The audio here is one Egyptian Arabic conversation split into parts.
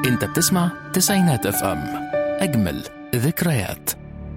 انت بتسمع تسعينات اف ام اجمل ذكريات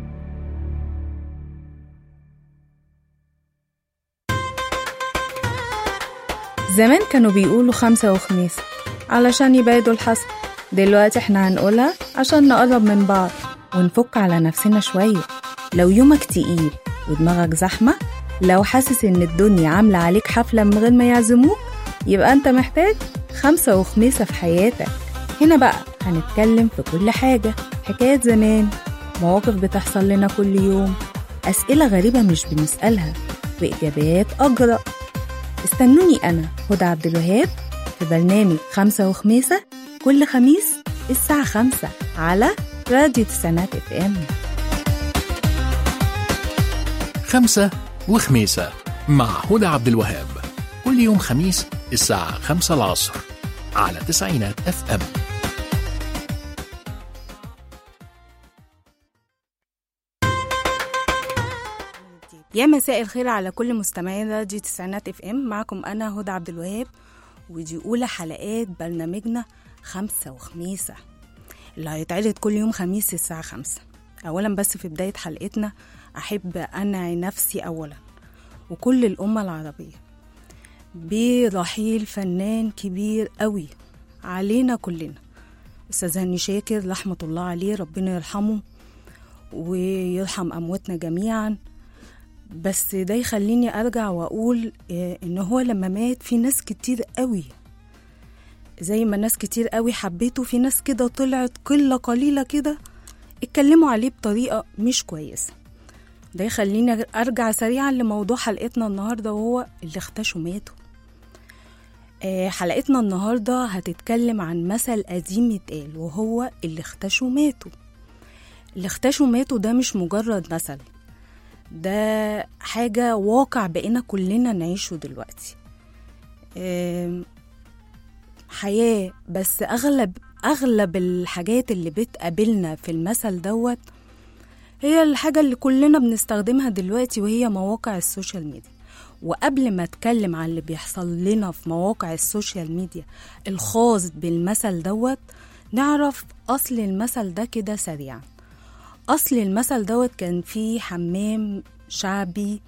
زمان كانوا بيقولوا خمسة وخميس علشان يبعدوا الحسد دلوقتي احنا هنقولها عشان نقرب من بعض ونفك على نفسنا شوية لو يومك تقيل ودماغك زحمة لو حاسس ان الدنيا عاملة عليك حفلة من غير ما يعزموك يبقى انت محتاج خمسة وخميسة في حياتك هنا بقى هنتكلم في كل حاجة حكاية زمان مواقف بتحصل لنا كل يوم أسئلة غريبة مش بنسألها وإجابات أجرأ استنوني أنا هدى عبد الوهاب في برنامج خمسة وخميسة كل خميس الساعة خمسة على راديو تسعينات اف ام خمسة وخميسة مع هدى عبد الوهاب كل يوم خميس الساعة خمسة العصر على تسعينات اف ام يا مساء الخير على كل مستمعين راديو تسعينات اف ام معكم انا هدى عبد الوهاب ودي اولى حلقات برنامجنا خمسة وخميسة اللي هيتعرض كل يوم خميس الساعة خمسة اولا بس في بداية حلقتنا احب انعي نفسي اولا وكل الامة العربية برحيل فنان كبير قوي علينا كلنا استاذ هاني شاكر رحمة الله عليه ربنا يرحمه ويرحم امواتنا جميعا بس ده يخليني ارجع واقول إيه، ان هو لما مات في ناس كتير قوي زي ما ناس كتير قوي حبيته في ناس كده طلعت قلة قليلة كده اتكلموا عليه بطريقة مش كويسة ده يخليني ارجع سريعا لموضوع حلقتنا النهاردة وهو اللي اختشوا ماتوا آه، حلقتنا النهاردة هتتكلم عن مثل قديم يتقال وهو اللي اختشوا ماتوا اللي اختشوا ماتوا ده مش مجرد مثل ده حاجة واقع بقينا كلنا نعيشه دلوقتي آم، حياة بس أغلب أغلب الحاجات اللي بتقابلنا في المثل دوت هي الحاجة اللي كلنا بنستخدمها دلوقتي وهي مواقع السوشيال ميديا وقبل ما اتكلم عن اللي بيحصل لنا في مواقع السوشيال ميديا الخاص بالمثل دوت نعرف أصل المثل ده كده سريعا أصل المثل دوت كان فيه حمام شعبي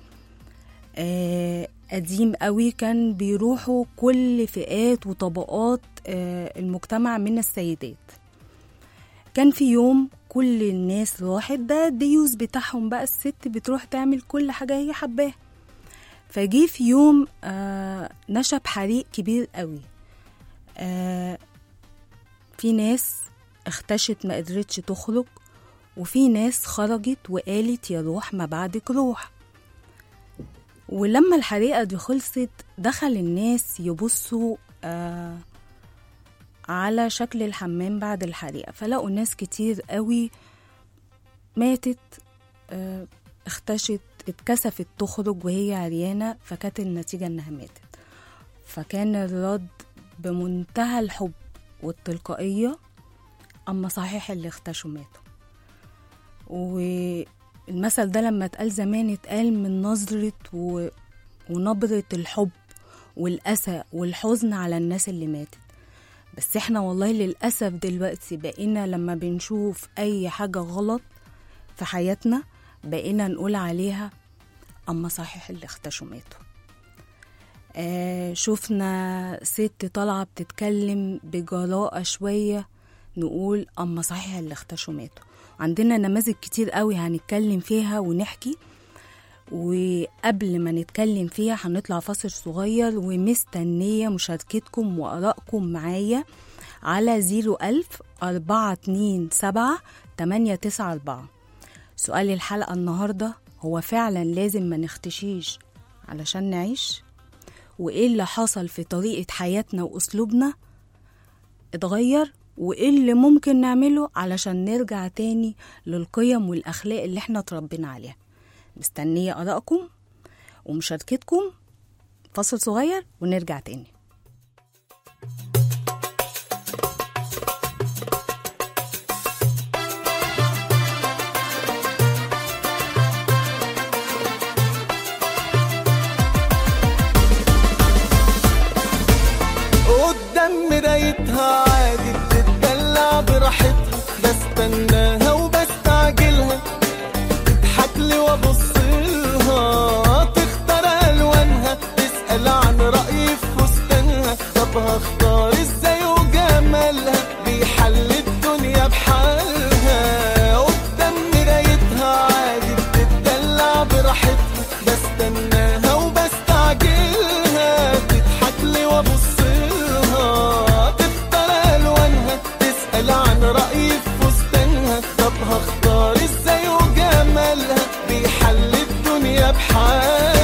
آه قديم قوي كان بيروحوا كل فئات وطبقات آه المجتمع من السيدات كان في يوم كل الناس راحت ده الديوز بتاعهم بقى الست بتروح تعمل كل حاجة هي حباها فجي في يوم آه نشب حريق كبير قوي آه في ناس اختشت ما قدرتش تخرج وفي ناس خرجت وقالت يا روح ما بعدك روح ولما الحريقة دي خلصت دخل الناس يبصوا آه على شكل الحمام بعد الحريقة فلقوا ناس كتير قوي ماتت آه اختشت اتكسفت تخرج وهي عريانة فكانت النتيجة انها ماتت فكان الرد بمنتهى الحب والتلقائية أما صحيح اللي اختشوا ماتوا والمثل ده لما اتقال زمان اتقال من نظرة و... ونبرة الحب والأسى والحزن على الناس اللي ماتت بس احنا والله للأسف دلوقتي بقينا لما بنشوف أي حاجة غلط في حياتنا بقينا نقول عليها أما صحيح اللي اختشوا ماتوا آه شفنا ست طالعة بتتكلم بجراءة شوية نقول أما صحيح اللي اختشوا ماتوا عندنا نماذج كتير قوي هنتكلم فيها ونحكي وقبل ما نتكلم فيها هنطلع فاصل صغير ومستنية مشاركتكم وآرائكم معايا على زيرو ألف أربعة اتنين سبعة تمانية تسعة أربعة سؤال الحلقة النهاردة هو فعلا لازم ما نختشيش علشان نعيش وإيه اللي حصل في طريقة حياتنا وأسلوبنا اتغير وايه اللي ممكن نعمله علشان نرجع تاني للقيم والاخلاق اللي احنا اتربينا عليها مستنيه ارائكم ومشاركتكم فاصل صغير ونرجع تاني قدام مرايتها عادي بتتدلع تدلع براحتها بستناها وبستعجلها تضحك لي وابص لها تختار الوانها تسال عن رايي في فستانها طب هختار ازاي وجمالها بيحل الدنيا بحالها قدام مرايتها عادي بتدلع براحتها بستناها وبستعجلها تضحك لي وابص لها تختار الوانها تسال عن رايي في فستانها طب هختار ازاي وجمالها بيحل الدنيا بحالها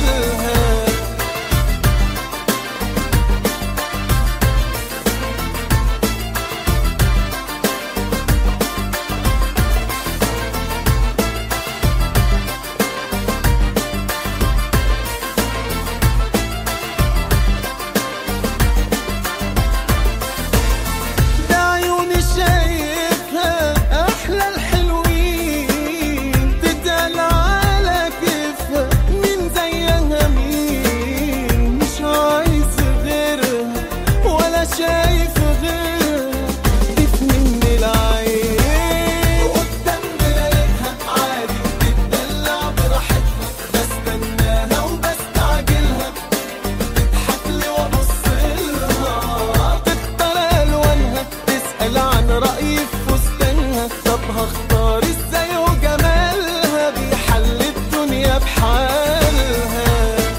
ده عيوني شايفها احلى الحلوين تتقال على كيفها مين زيها مين مش عايز غيرها ولا شايف غيرها دي في من العين قدام مرايتها عادي بتدلع براحتها بستناها وبستعجلها تضحك لي وابص لها تختار الوانها تسال عن رايي في فستانها طب هختار ازاي وجمالها بيحل الدنيا بحالها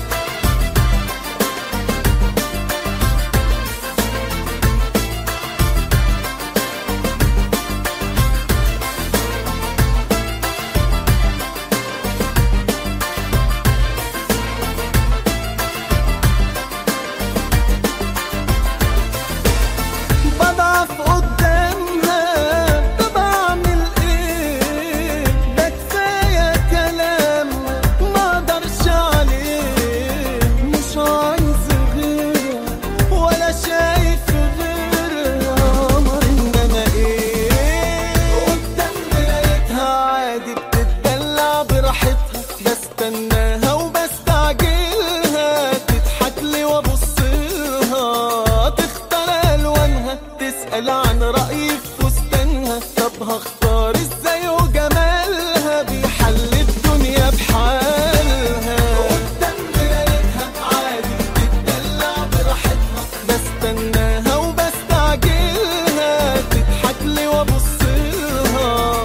بضعف قدامها طب اعمل ايه ده كفايه كلام ما اقدرش عليه مش عايز غيرها ولا شايف غيرها قمر ان انا ايه قدام مرايتها عادي بتدلع براحتها بستناها وبستعجلها تضحك لي وابص لها تختار الوانها تسال عن رايي في فستانها طب هختار ازاي وجمالها بيحل الدنيا بحالها قدام مرايتها عادي بتدلع براحتها بستناها وبستعجلها تضحك لي وابص لها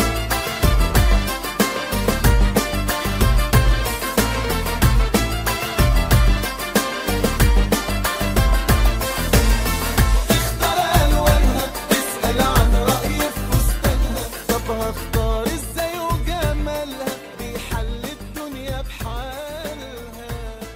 تختار الوانها تسال عن رايي في فستانها طب هختار ازاي وجمالها بيحل الدنيا بحالها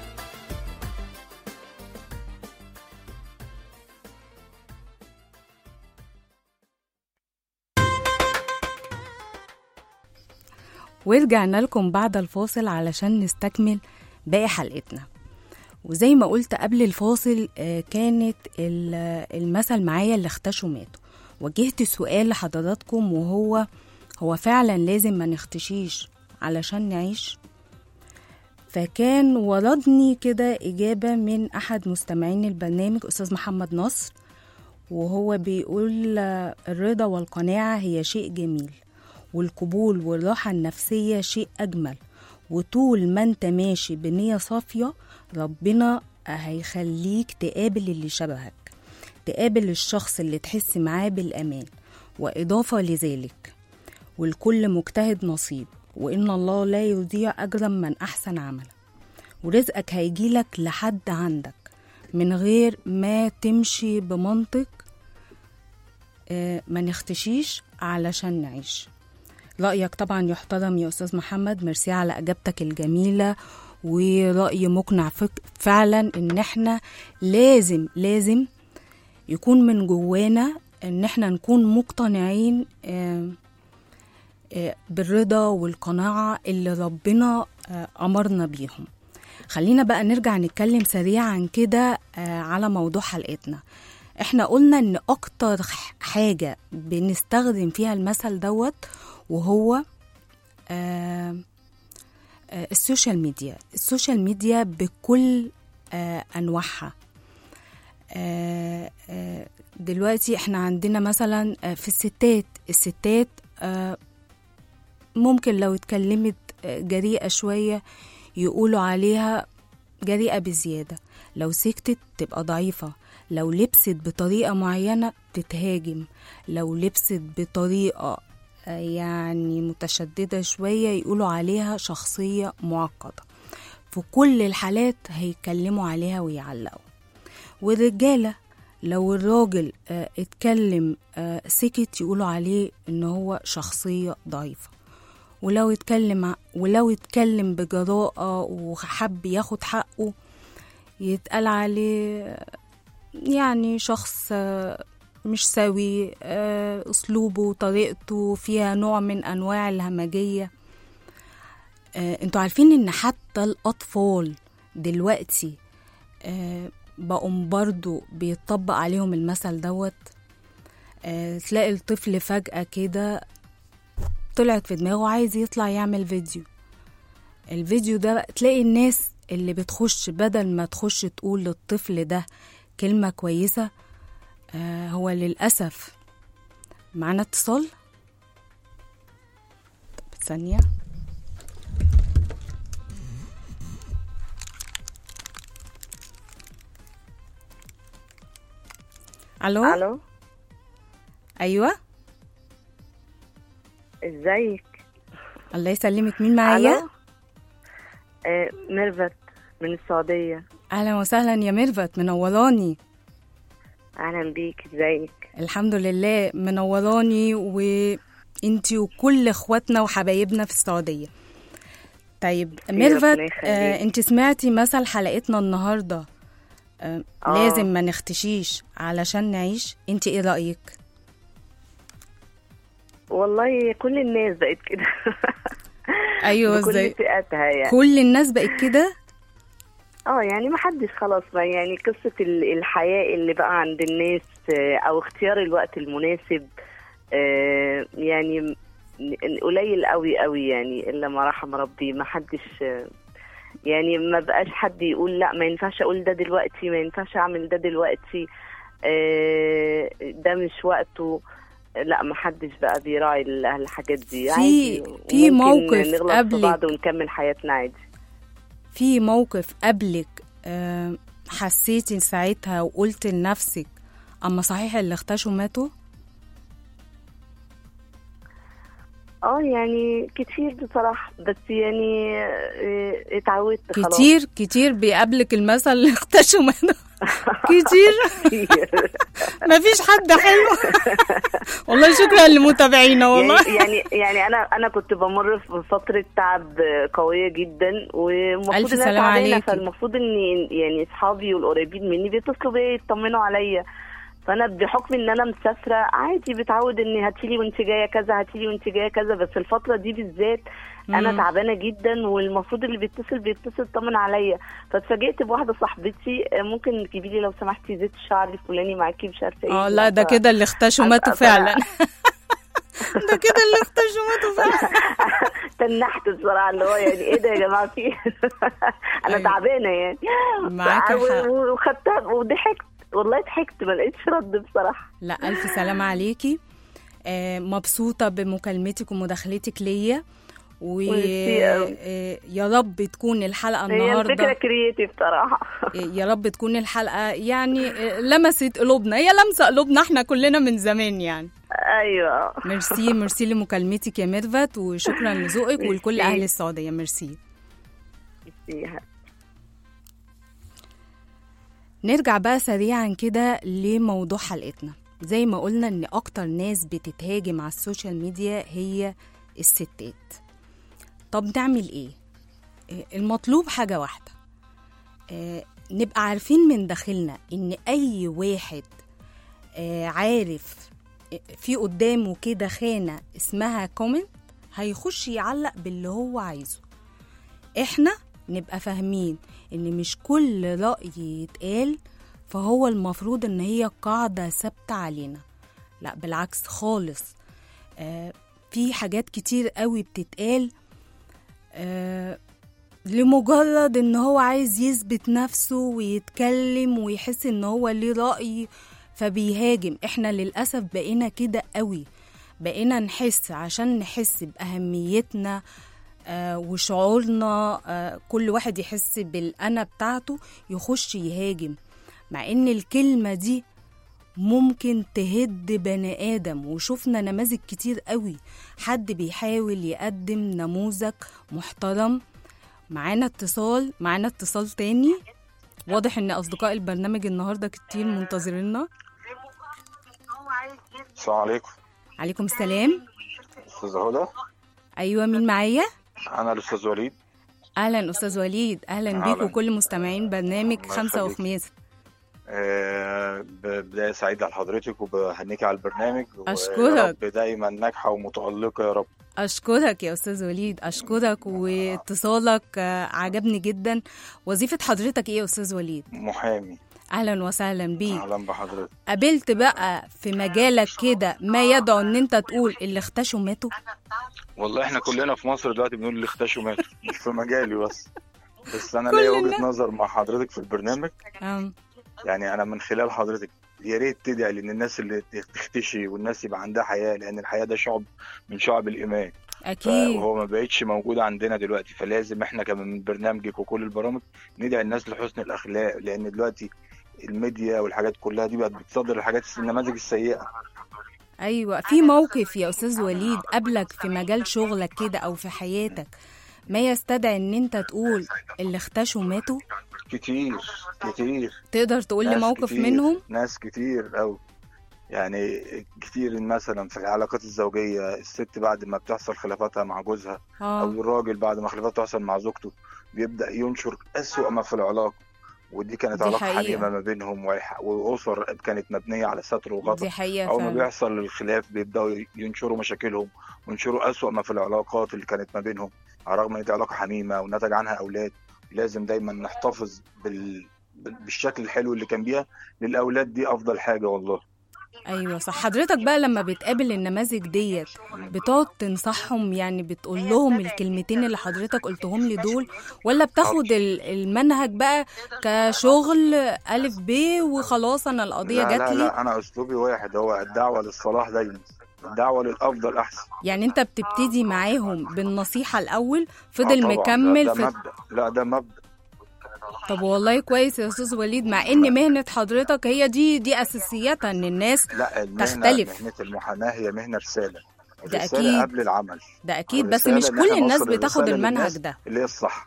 ورجعنا لكم بعد الفاصل علشان نستكمل باقي حلقتنا وزي ما قلت قبل الفاصل آه، كانت ال- المثل معايا اللي اختشوا ماتوا وجهت سؤال لحضراتكم وهو هو فعلا لازم ما نختشيش علشان نعيش فكان وردني كده إجابة من أحد مستمعين البرنامج أستاذ محمد نصر وهو بيقول آه، الرضا والقناعة هي شيء جميل والقبول والراحة النفسية شيء أجمل وطول ما انت ماشي بنية صافية ربنا هيخليك تقابل اللي شبهك تقابل الشخص اللي تحس معاه بالأمان وإضافة لذلك والكل مجتهد نصيب وإن الله لا يضيع أجرا من أحسن عملا ورزقك هيجيلك لحد عندك من غير ما تمشي بمنطق آه، ما نختشيش علشان نعيش رأيك طبعا يحترم يا أستاذ محمد ميرسي على إجابتك الجميلة ورأي مقنع فك فعلا إن إحنا لازم لازم يكون من جوانا إن إحنا نكون مقتنعين آه، آه، بالرضا والقناعة اللي ربنا آه، أمرنا بيهم خلينا بقى نرجع نتكلم سريعا كده آه، على موضوع حلقتنا احنا قلنا ان اكتر ح- حاجة بنستخدم فيها المثل دوت وهو آه آه السوشيال ميديا السوشيال ميديا بكل آه انواعها آه، آه، دلوقتي احنا عندنا مثلا آه، في الستات الستات آه، ممكن لو اتكلمت آه، جريئة شوية يقولوا عليها جريئة بزيادة لو سكتت تبقى ضعيفة لو لبست بطريقة معينة تتهاجم لو لبست بطريقة آه، يعني متشددة شوية يقولوا عليها شخصية معقدة في كل الحالات هيتكلموا عليها ويعلقوا والرجالة لو الراجل آه، اتكلم آه، سكت يقولوا عليه ان هو شخصية ضعيفة ولو اتكلم ع- ولو اتكلم بجراءة وحب ياخد حقه يتقال عليه آه، يعني شخص آه، مش سوي آه، اسلوبه وطريقته فيها نوع من انواع الهمجيه آه، انتوا عارفين ان حتى الاطفال دلوقتي آه، بقوا برضو بيطبق عليهم المثل دوت آه، تلاقي الطفل فجأة كده طلعت في دماغه عايز يطلع يعمل فيديو الفيديو ده بقى- تلاقي الناس اللي بتخش بدل ما تخش تقول للطفل ده كلمة كويسة آه، هو للأسف معانا اتصال طب ثانية الو الو ايوه ازيك الله يسلمك مين معايا الو آه ميرفت من السعوديه اهلا وسهلا يا ميرفت منوراني اهلا بيك ازيك الحمد لله منوراني وانتي وكل اخواتنا وحبايبنا في السعوديه طيب ميرفت ربنا يخليك. آه انت سمعتي مثل حلقتنا النهارده آه آه. لازم ما نختشيش علشان نعيش انت ايه رايك والله كل الناس بقت كده ايوه بكل ازاي فئاتها يعني كل الناس بقت كده اه يعني ما حدش خلاص بقى يعني قصه ال- الحياه اللي بقى عند الناس آه، او اختيار الوقت المناسب آه، يعني م- قليل قوي قوي يعني الا ما رحم ربي ما حدش آه، يعني ما بقاش حد يقول لا ما ينفعش اقول ده دلوقتي ما ينفعش اعمل ده دلوقتي آه، ده مش وقته لا ما حدش بقى بيراعي ال- الحاجات دي في- عادي في وممكن موقف نغلط قبلك. في بعض ونكمل حياتنا عادي في موقف قبلك آه حسيتي ساعتها وقلت لنفسك اما صحيح اللي اختشوا ماتوا اه يعني كتير بصراحة بس يعني آه، اتعودت خلاص كتير كتير بيقابلك المثل اللي اختشوا ماتوا كتير كتير ما فيش حد حلو والله شكرا لمتابعينا والله يعني يعني يعني انا انا كنت بمر في فتره تعب قويه جدا والمفروض ألف ان انا سلامة تعبانه عليكي. فالمفروض ان يعني اصحابي والقريبين مني بيتصلوا بيا يطمنوا عليا فانا بحكم ان انا مسافره عادي بتعود ان هاتيلي وانت جايه كذا هاتيلي وانت جايه كذا بس الفتره دي بالذات انا مم. تعبانه جدا والمفروض اللي بيتصل بيتصل يطمن عليا فاتفاجئت بواحده صاحبتي آه، ممكن تجيبي لي لو سمحتي زيت الشعر الفلاني معاكي مش عارفه ايه اه لا ده ف- كده اللي اختشوا أنا- ماتوا أنا- فعلا ده كده اللي اختشوا ماتوا فعلا تنحت بصراحه اللي هو يعني ايه ده يا جماعه في إيه؟ انا أيوة. تعبانه يعني معاك و- حق. و- وخدتها وضحكت والله ضحكت ما لقيتش رد بصراحه لا ألف سلامة عليكي آه، مبسوطة بمكالمتك ومداخلتك ليا ميرسي أوي. ويا رب تكون الحلقة هي الفكره النهاردة كرييتيف بصراحه يا رب تكون الحلقة يعني آه، لمست قلوبنا هي لمسة قلوبنا احنا كلنا من زمان يعني ايوه ميرسي ميرسي لمكالمتك يا ميرفت وشكرا لذوقك ولكل ميرسي. أهل السعودية ميرسي ميرسي. نرجع بقى سريعا كده لموضوع حلقتنا زي ما قلنا ان اكتر ناس بتتهاجم على السوشيال ميديا هي الستات طب نعمل ايه آه، المطلوب حاجة واحدة آه، نبقى عارفين من داخلنا ان اي واحد آه، عارف آه، في قدامه كده خانة اسمها كومنت هيخش يعلق باللي هو عايزه احنا نبقى فاهمين ان مش كل رأي يتقال فهو المفروض ان هي قاعدة ثابتة علينا لا بالعكس خالص آه في حاجات كتير قوي بتتقال آه لمجرد ان هو عايز يثبت نفسه ويتكلم ويحس ان هو ليه رأي فبيهاجم احنا للأسف بقينا كده قوي بقينا نحس عشان نحس بأهميتنا آه وشعورنا آه كل واحد يحس بالأنا بتاعته يخش يهاجم مع ان الكلمة دي ممكن تهد بني آدم وشفنا نماذج كتير قوي حد بيحاول يقدم نموذج محترم معانا اتصال معانا اتصال تاني واضح ان اصدقاء البرنامج النهارده كتير منتظريننا السلام عليكم عليكم السلام استاذ هدى ايوه مين معايا انا الاستاذ وليد اهلا استاذ وليد اهلا بيك أهلاً. وكل مستمعين برنامج الله خمسة يخليك. وخميس آه، ب- بدايه سعيده لحضرتك وبهنيك على البرنامج أشكرك. ويا رب دايما ناجحه ومتالقه يا رب اشكرك يا استاذ وليد اشكرك واتصالك آه، عجبني جدا وظيفة حضرتك ايه يا استاذ وليد محامي اهلا وسهلا بيك اهلا بحضرتك قابلت بقى في مجالك كده ما يدعو ان انت تقول اللي اختشوا ماتوا والله احنا كلنا في مصر دلوقتي بنقول اللي اختشوا ماتوا مش في مجالي بس بس انا كل ليا الناس. وجهه نظر مع حضرتك في البرنامج أم. يعني انا من خلال حضرتك يا ريت تدعي لان الناس اللي تختشي والناس يبقى عندها حياه لان الحياه ده شعب من شعب الايمان اكيد وهو ما بقتش موجود عندنا دلوقتي فلازم احنا كمان من برنامجك وكل البرامج ندعي الناس لحسن الاخلاق لان دلوقتي الميديا والحاجات كلها دي بقت بتصدر الحاجات النماذج السيئه ايوه في موقف يا استاذ وليد قبلك في مجال شغلك كده او في حياتك ما يستدعي ان انت تقول اللي اختشوا ماتوا كتير كتير تقدر تقول لي ناس موقف كتير منهم ناس كتير قوي يعني كتير مثلا في العلاقات الزوجيه الست بعد ما بتحصل خلافاتها مع جوزها او اه الراجل بعد ما خلافاته تحصل مع زوجته بيبدا ينشر اسوأ ما في العلاقه ودي كانت دي علاقه حقيقة. حميمه ما بينهم ويح- واسر كانت مبنيه على ستر وغطاء دي حقيقة اول ما فعلا بيحصل الخلاف بيبداوا ينشروا مشاكلهم وينشروا اسوأ ما في العلاقات اللي كانت ما بينهم على الرغم ان دي علاقه حميمه ونتج عنها اولاد لازم دايما نحتفظ بال... بال- بالشكل الحلو اللي كان بيها للاولاد دي افضل حاجه والله ايوه صح حضرتك بقى لما بتقابل النماذج ديت بتقعد تنصحهم يعني بتقول لهم الكلمتين اللي حضرتك قلتهم لي دول ولا بتاخد ال- المنهج بقى كشغل الف ب وخلاص انا القضيه لا جات لا لي لا انا اسلوبي واحد هو الدعوه للصلاح دايما الدعوه للافضل احسن يعني انت بتبتدي معاهم بالنصيحه الاول آه فضل طبعاً، مكمل ده, في ده مبدا لا ده مبدا طب والله كويس يا استاذ وليد مع ان مهنه حضرتك هي دي دي اساسياتها ان الناس لا المهنه تختلف. مهنه المحاماه هي مهنه رساله ده الرسالة أكيد. قبل العمل ده اكيد بس الرسالة مش إن كل إحنا الناس نوصل بتاخد الرسالة المنهج للناس ده اللي هي الصح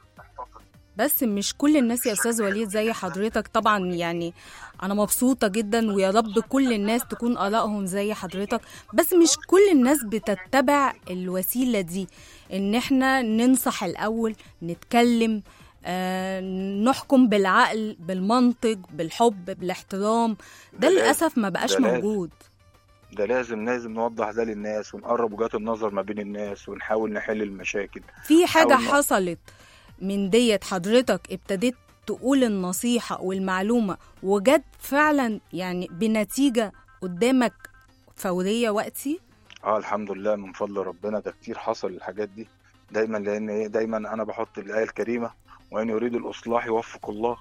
بس مش كل الناس يا استاذ وليد زي حضرتك طبعا يعني انا مبسوطه جدا ويا رب كل الناس تكون ارائهم زي حضرتك بس مش كل الناس بتتبع الوسيله دي ان احنا ننصح الاول نتكلم آه نحكم بالعقل بالمنطق بالحب بالاحترام ده ده لازم. للاسف ما بقاش ده لازم. موجود ده لازم لازم نوضح ده للناس ونقرب وجهات النظر ما بين الناس ونحاول نحل المشاكل في حاجة حاول ن- حصلت من ديت حضرتك ابتديت تقول النصيحة والمعلومة وجد فعلا يعني بنتيجة قدامك فورية وقتي اه الحمد لله من فضل ربنا ده كتير حصل الحاجات دي دايما لان ايه دايما انا بحط الايه الكريمه وان يريد الاصلاح يوفق الله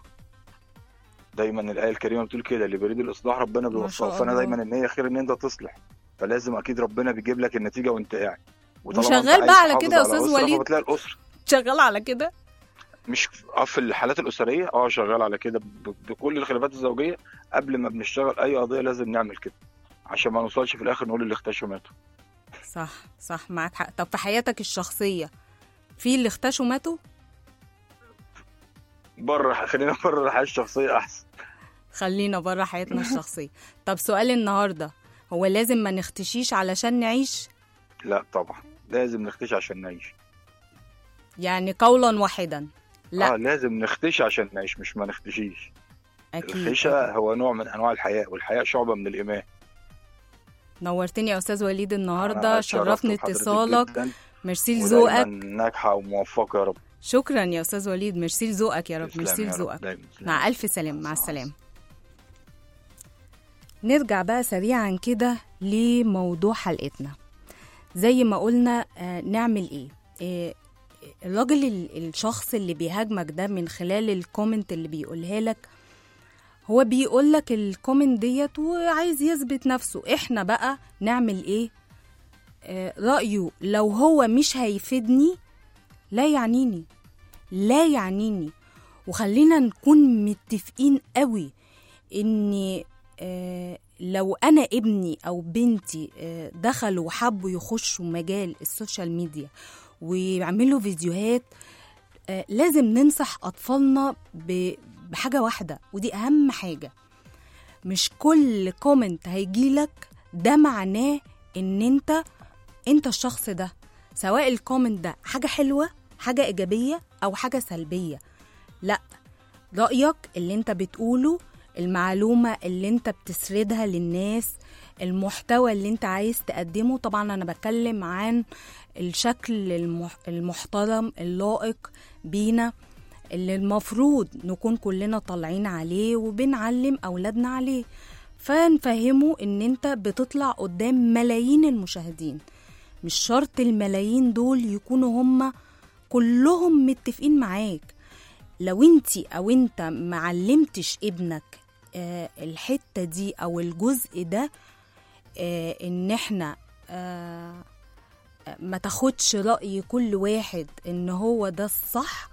دايما الايه الكريمه بتقول كده اللي بيريد الاصلاح ربنا ما شاء بيوفقه فانا الله. دايما ان هي خير ان انت تصلح فلازم اكيد ربنا بيجيب لك النتيجه وانت قاعد وطالما أنت وشغال عايز بقى على تحافظ كده يا على أستاذ أسرة، وليد؟ فبتلاقي الاسره شغال على كده مش اه في الحالات الاسريه اه شغال على كده ب- بكل الخلافات الزوجيه قبل ما بنشتغل اي قضيه لازم نعمل كده عشان ما نوصلش في الاخر نقول اللي اختشوا ماتوا صح صح معاك حق طب في حياتك الشخصية في اللي اختشوا ماتوا بره خلينا بره الحياه الشخصيه احسن خلينا بره حياتنا الشخصية طب سؤال النهاردة هو لازم ما نختشيش علشان نعيش لا طبعا لازم نختشي عشان نعيش يعني قولا واحدا لا اه لازم نختشي عشان نعيش مش ما نختشيش أكيد الخشة هو نوع من انواع الحياء والحياء شعبة من الايمان نورتني يا استاذ وليد أنا النهارده اتشرفت شرفني بحضرتك اتصالك جداً، ميرسي ودايماً لذوقك ناجحة وموفقة يا رب شكرا يا استاذ وليد ميرسي لذوقك يا رب تسلم ميرسي يا رب، لذوقك دايماً. مع الف سلام مع السلامه نرجع بقى سريعا كده لموضوع حلقتنا زي ما قلنا آه، نعمل ايه آه، الراجل ال- الشخص اللي بيهاجمك ده من خلال الكومنت اللي بيقولها لك هو بيقول لك الكومنت ديت وعايز يثبت نفسه احنا بقى نعمل ايه آه رأيه لو هو مش هيفيدني لا يعنيني لا يعنيني وخلينا نكون متفقين قوي ان آه لو انا ابني او بنتي آه دخلوا وحبوا يخشوا مجال السوشيال ميديا ويعملوا فيديوهات آه لازم ننصح اطفالنا ب- بحاجه واحده ودي اهم حاجه مش كل كومنت هيجيلك ده معناه ان انت انت الشخص ده سواء الكومنت ده حاجه حلوه حاجه ايجابيه او حاجه سلبيه لا رأيك اللي انت بتقوله المعلومة اللي انت بتسردها للناس المحتوى اللي انت عايز تقدمه طبعا انا بتكلم عن الشكل المح- المحترم اللائق بينا اللي المفروض نكون كلنا طالعين عليه وبنعلم اولادنا عليه فنفهمه ان انت بتطلع قدام ملايين المشاهدين مش شرط الملايين دول يكونوا هم كلهم متفقين معاك لو انت او انت معلمتش ابنك آه الحته دي او الجزء ده آه ان احنا آه آه، ما تاخدش راي كل واحد ان هو ده الصح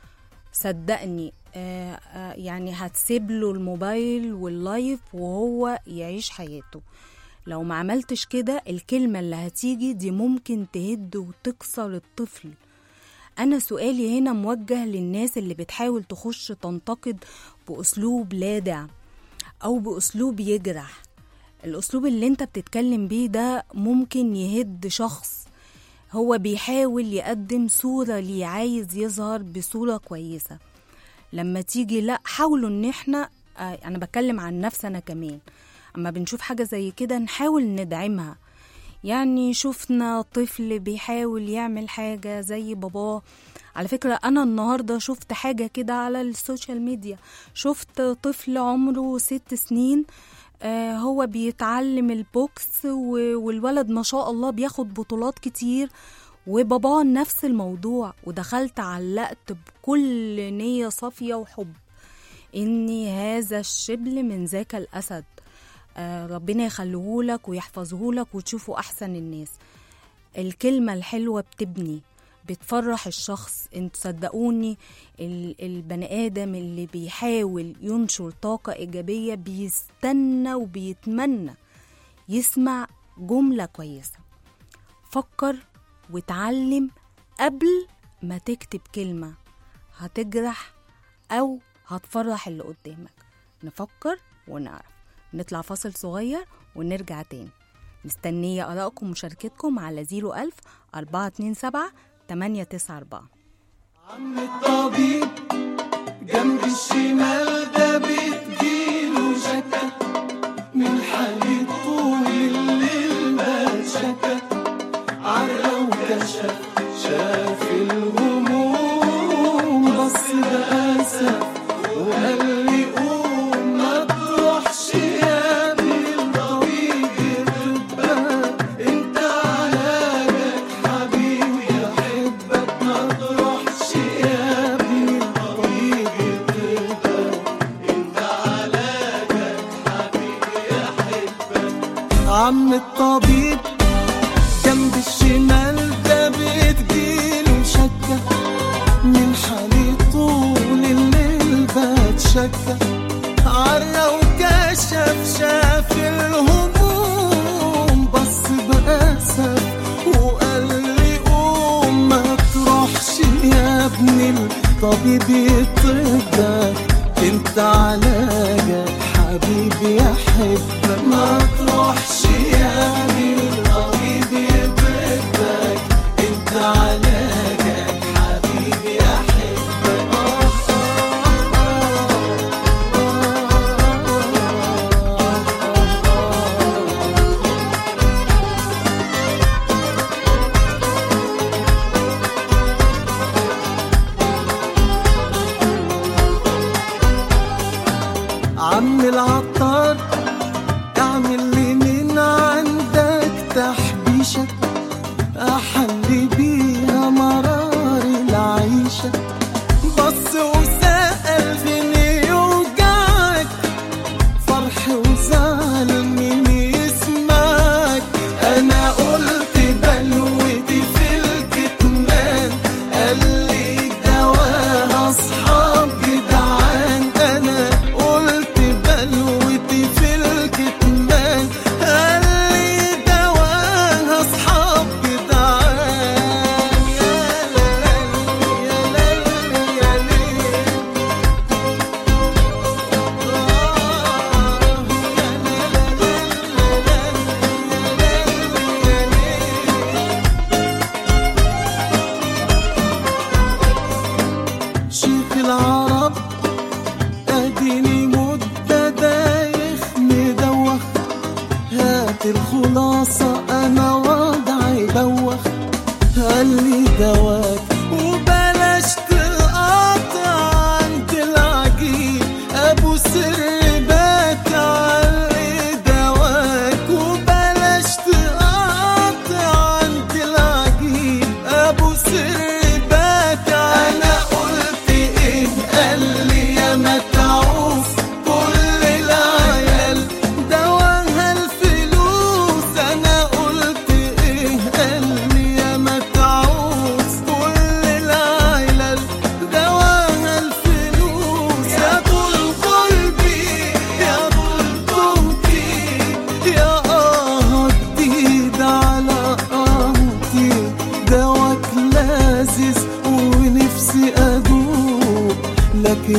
صدقني آه آه يعني هتسيب له الموبايل واللايف وهو يعيش حياته لو ما عملتش كده الكلمة اللي هتيجي دي ممكن تهد وتكسر الطفل أنا سؤالي هنا موجه للناس اللي بتحاول تخش تنتقد بأسلوب لادع أو بأسلوب يجرح الأسلوب اللي أنت بتتكلم بيه ده ممكن يهد شخص هو بيحاول يقدم صورة ليه عايز يظهر بصورة كويسة لما تيجي لا حاولوا ان احنا آه، انا بتكلم عن نفسي انا كمان اما بنشوف حاجة زي كده نحاول ندعمها يعني شفنا طفل بيحاول يعمل حاجة زي باباه على فكرة أنا النهاردة شفت حاجة كده على السوشيال ميديا شفت طفل عمره ست سنين آه هو بيتعلم البوكس و- والولد ما شاء الله بياخد بطولات كتير وباباه نفس الموضوع ودخلت علقت بكل نية صافية وحب إني هذا الشبل من ذاك الأسد آه ربنا يخليهولك ويحفظهولك وتشوفه أحسن الناس الكلمة الحلوة بتبني بتفرح الشخص انتوا صدقوني ال- البني آدم اللي بيحاول ينشر طاقة إيجابية بيستنى وبيتمنى يسمع جملة كويسة فكر وتعلم قبل ما تكتب كلمة هتجرح أو هتفرح اللي قدامك نفكر ونعرف نطلع فاصل صغير ونرجع تاني مستنية آرائكم ومشاركتكم على 01000 427 894 عم الطبيب جنب الشمال ده بتجيله شكا من حالي طول الليل ما شكا عرى وكشف شاف الهموم بص بأسف وقال لي قوم ما تروحش يا ابني الطبيب يطبك انت علاجك حبيبي يحبك ما تروحش يا ابني الطبيب يطبك انت علاجك حبيبي يحبك عم الطبيب جنب الشمال ده بتجيله شكة من حالي طول الليل بتشكى عرى وكشف شاف الهموم بص بأسف وقال لي قوم ما تروحش يا ابني الطبيب يطبك انت علاجك حبيبي يحبك ما تروحش يا ابني الطبيب يطبك انت علاجك حبيبي يحبك عم العطار اعمل لي من عندك تحبيشة احلي بيها مرار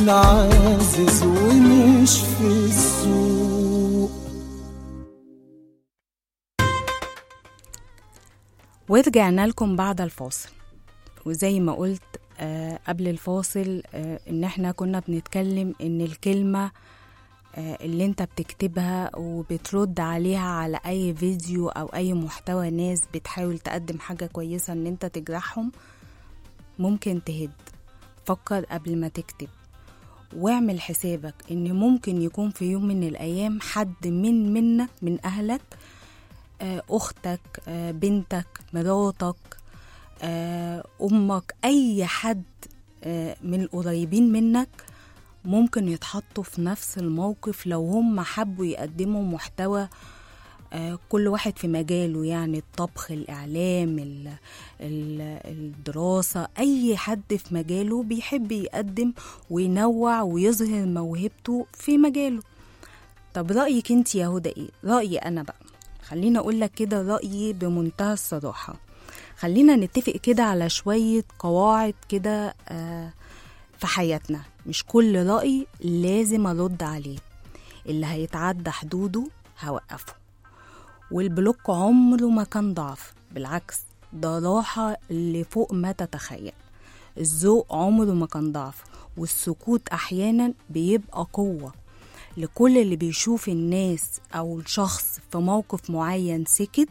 عازز ومش في السوق ورجعنا لكم بعد الفاصل وزي ما قلت آه قبل الفاصل آه ان احنا كنا بنتكلم ان الكلمة آه اللي انت بتكتبها وبترد عليها على اي فيديو او اي محتوى ناس بتحاول تقدم حاجة كويسة ان انت تجرحهم ممكن تهد فكر قبل ما تكتب واعمل حسابك ان ممكن يكون في يوم من الايام حد من منك من اهلك آه، اختك آه، بنتك مراتك آه، امك اي حد آه، من القريبين منك ممكن يتحطوا في نفس الموقف لو هم حبوا يقدموا محتوى آه، كل واحد في مجاله يعني الطبخ الإعلام ال- ال- الدراسة أي حد في مجاله بيحب يقدم وينوع ويظهر موهبته في مجاله طب رأيك انت يا هدى ايه؟ رأيي أنا بقى خليني أقول لك كده رأيي بمنتهى الصراحة خلينا نتفق كده على شوية قواعد كده آه، في حياتنا مش كل رأي لازم أرد عليه اللي هيتعدى حدوده هوقفه والبلوك عمره ما كان ضعف بالعكس ده راحة لفوق ما تتخيل الذوق عمره ما كان ضعف والسكوت أحيانا بيبقى قوة لكل اللي بيشوف الناس أو الشخص في موقف معين سكت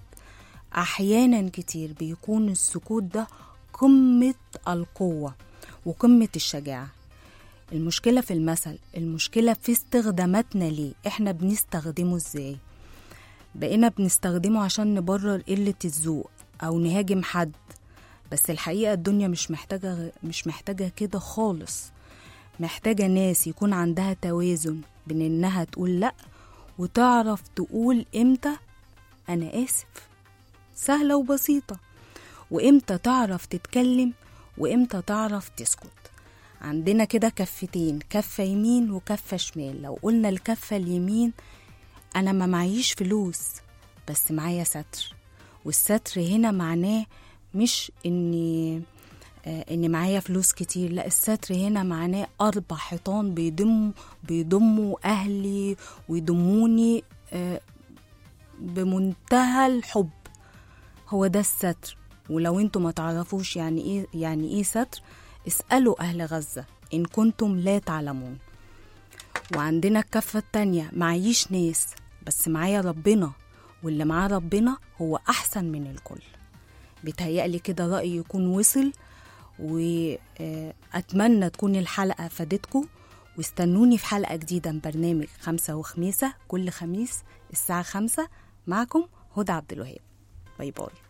أحيانا كتير بيكون السكوت ده قمة القوة وقمة الشجاعة المشكلة في المثل المشكلة في استخداماتنا ليه احنا بنستخدمه ازاي بقينا بنستخدمه عشان نبرر قلة الذوق أو نهاجم حد بس الحقيقة الدنيا مش محتاجة مش محتاجة كده خالص محتاجة ناس يكون عندها توازن بين إنها تقول لأ وتعرف تقول إمتى أنا آسف سهلة وبسيطة وإمتى تعرف تتكلم وإمتى تعرف تسكت عندنا كده كفتين كفة يمين وكفة شمال لو قلنا الكفة اليمين أنا ما معيش فلوس بس معايا ستر والستر هنا معناه مش إني آه، إن معايا فلوس كتير لا الستر هنا معناه أربع حيطان بيضموا بيضموا أهلي ويضموني آه، بمنتهى الحب هو ده الستر ولو انتم ما تعرفوش يعني ايه يعني ايه ستر اسألوا أهل غزة إن كنتم لا تعلمون وعندنا الكفة التانية معيش ناس بس معايا ربنا واللي معاه ربنا هو أحسن من الكل بيتهيألي كده رأيي يكون وصل وأتمنى تكون الحلقة فادتكم واستنوني في حلقة جديدة من برنامج خمسة وخميسة كل خميس الساعة خمسة معكم هدى عبد الوهاب باي باي